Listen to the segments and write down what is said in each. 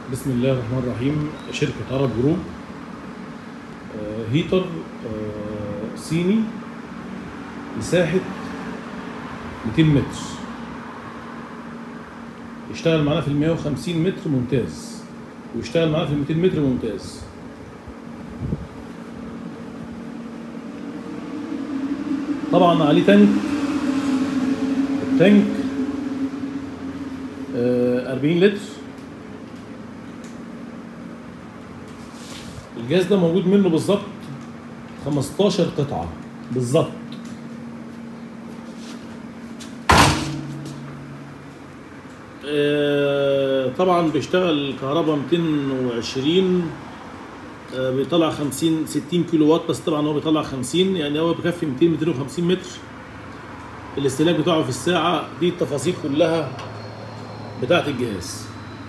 بسم الله الرحمن الرحيم شركة عرب جروب آه، هيتر آه، صيني مساحة 200 متر يشتغل معانا في ال 150 متر ممتاز ويشتغل معانا في ال 200 متر ممتاز طبعا عليه تانك التانك آه، 40 لتر الجهاز ده موجود منه بالظبط 15 قطعة بالظبط آه، طبعا بيشتغل كهرباء 220 آه، بيطلع 50 60 كيلو وات بس طبعا هو بيطلع 50 يعني هو بيكفي 200 250 متر الاستهلاك بتاعه في الساعة دي التفاصيل كلها بتاعت الجهاز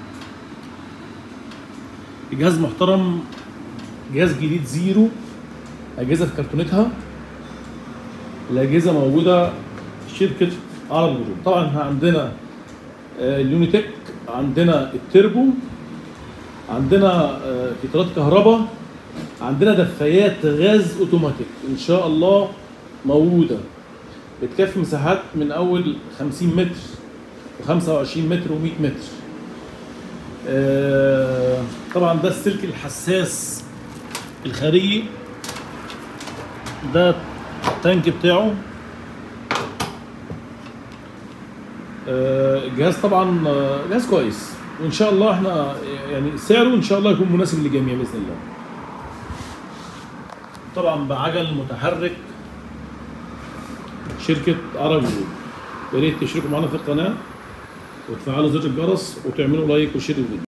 الجهاز محترم جهاز جديد زيرو اجهزه في كرتونتها الاجهزه موجوده في شركه عرب جروب طبعا احنا عندنا آه، اليونيتك عندنا التربو عندنا آه، فلترات كهرباء عندنا دفايات غاز اوتوماتيك ان شاء الله موجوده بتكفي مساحات من اول 50 متر و25 متر و100 متر آه، طبعا ده السلك الحساس الخارجي ده التانك بتاعه آه، الجهاز طبعا آه، جهاز كويس وان شاء الله احنا يعني سعره ان شاء الله يكون مناسب للجميع باذن الله طبعا بعجل متحرك شركه عرب جروب يا ريت تشتركوا معانا في القناه وتفعلوا زر الجرس وتعملوا لايك وشير الفيديو